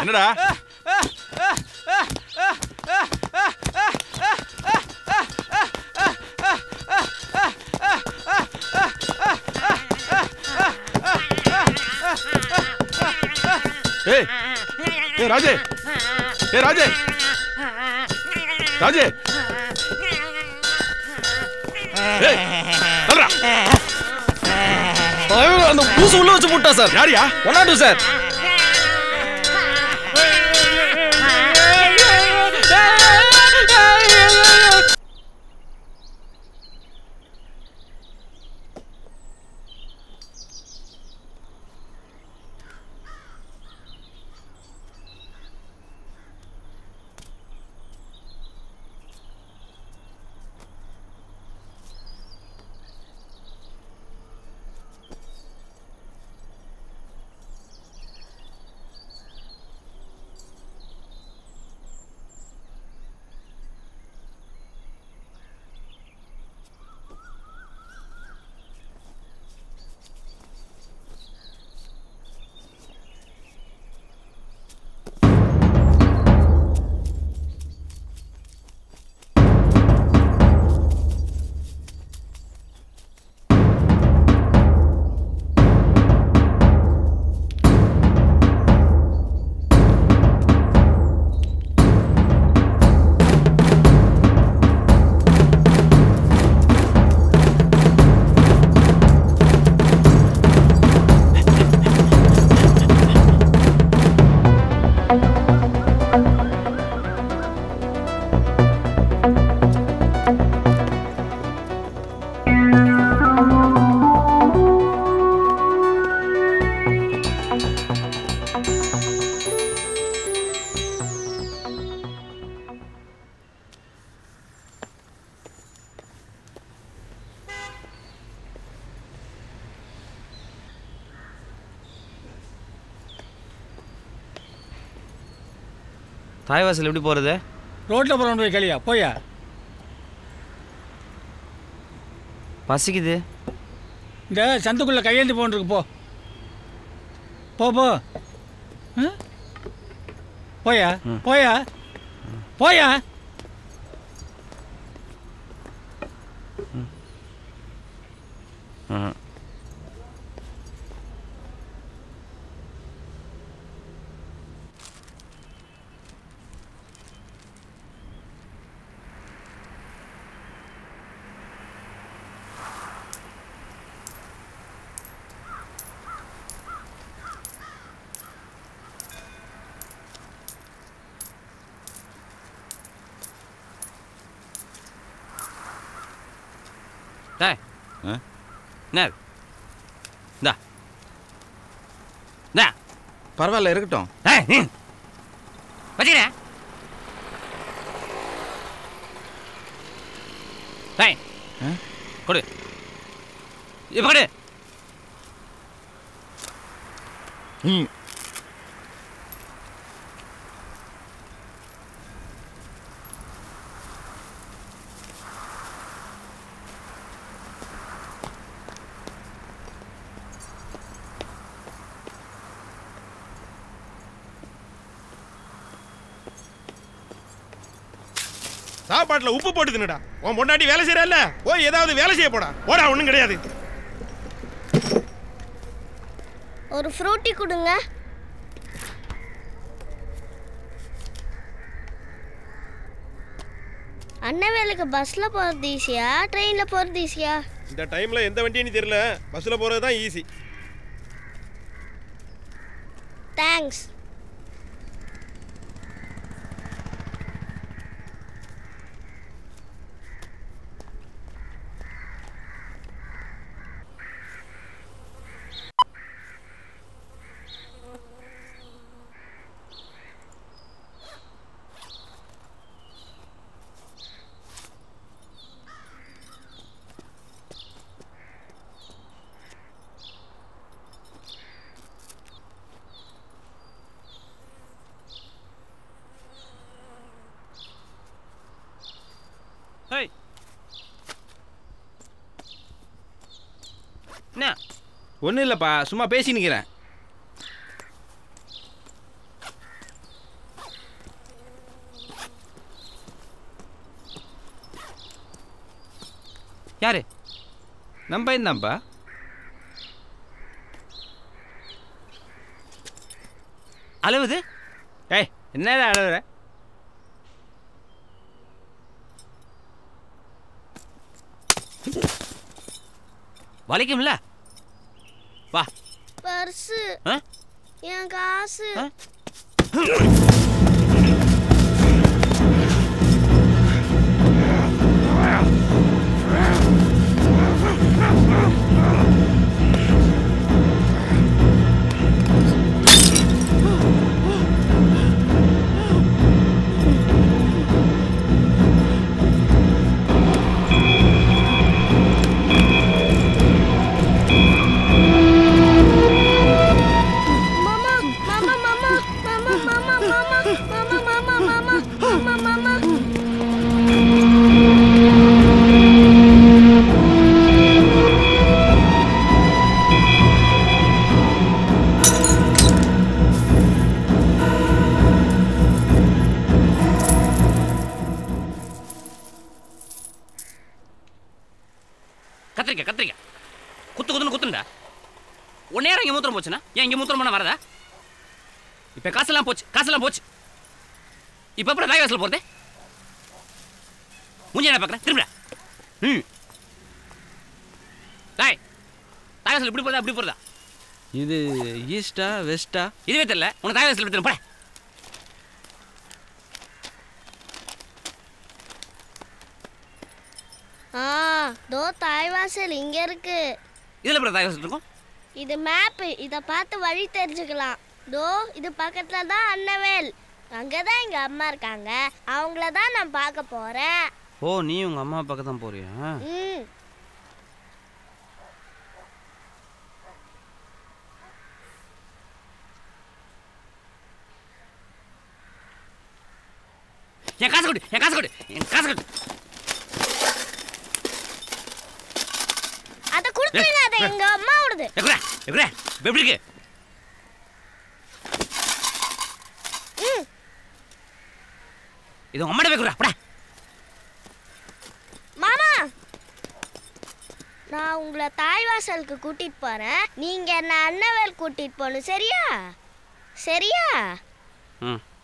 என்னடா ஏய் ஏய் ராஜே ஏய் ராஜே ராஜே ஏய் தல்றா அந்த பூசு உள்ள வச்சு போட்டா சார் யாரியா ஒன் நாட் டூ சார் தாய்வாசல் எப்படி போறது ரோட்டில் போகிறவன் போய் கலியா போயா பசிக்குது இந்த சந்துக்குள்ளே கையேந்தி போன்றிருக்கு போ போ போ ஆ? போயா போயா போயா டேய் ஆ? என்ன இந்தா இந்தா பரவாயில்ல இருக்கட்டும் டேய் நீ வச்சுக்கிறேன் டேய் ஆ? கொடு இப்போ கொடு ம் சாப்பாட்டுல உப்பு போட்டு தின்னுடா உன் பொண்டாட்டி வேலை செய்யறல்ல போய் ஏதாவது வேலை செய்ய போடா போடா ஒண்ணும் கிடையாது ஒரு ஃப்ரூட்டி கொடுங்க அண்ணன் வேலைக்கு பஸ்ல போறது ஈஸியா ட்ரெயின்ல போறது ஈஸியா இந்த டைம்ல எந்த வண்டின்னு தெரியல பஸ்ல போறது தான் ஈஸி தேங்க்ஸ் ஹேய் என்ன ஒன்றும் இல்லைப்பா சும்மா பேசி நிற்கிறேன் யாரு நம்ம பையன் தான்ப்பா அழுவுது ஏய் என்னடா அழுவுற வலிக்கும்ல வா பர்ஸு ஆ? என் காசு ஆ? மாமா மாமா மாமா மாமா மாமா மாமா மாமா மாமா மாமா மாமா மாமா கத்திரிக்காய் கத்திரிக்காய் குத்து குத்துன்னு குத்துண்டா உன் நேரம் இங்கே மூத்திரம் போச்சுன்னா ஏன் இங்கே மூத்திரம் பண்ண வரதா இப்போ காசெல்லாம் போச்சு காசெல்லாம் போச்சு இப்போ அப்புறம் தாய் வாசல் போகிறது மூஞ்சி என்ன பார்க்குறேன் திரும்ப ம் தாய் தாய் வாசல் இப்படி போகிறதா அப்படி போகிறதா இது ஈஸ்டா வெஸ்டா இதுவே தெரியல உனக்கு தாய் வாசல் எடுத்துட்டு போட ஆ தோ தாய்வாசல் இங்க இருக்கு இதில் எப்படி தாய் வாசல் இருக்கும் இது மேப்பு இத பார்த்து வழி தெரிஞ்சுக்கலாம் தோ இது பக்கத்துல தான் அன்னவேல் அங்கதான் எங்க அம்மா இருக்காங்க அவங்கள தான் நான் பார்க்க போறேன் ஓ நீ உங்க அம்மா பக்கம் தான் போறியா ம் என் காசு கொடு என் காசு கொடு என் காசு கொடு அத கொடுத்துருங்க அது எங்க அம்மாவோடது எக்குறா எக்குறா எப்படி இருக்கு ம் இது உங்க அம்மாட்ட வைக்கிறா படா மாமா நான் உங்களை தாய்வாசலுக்கு கூட்டிட்டு போறேன் நீங்க என்ன அன்னவேல் கூட்டிட்டு போகணும் சரியா சரியா ம்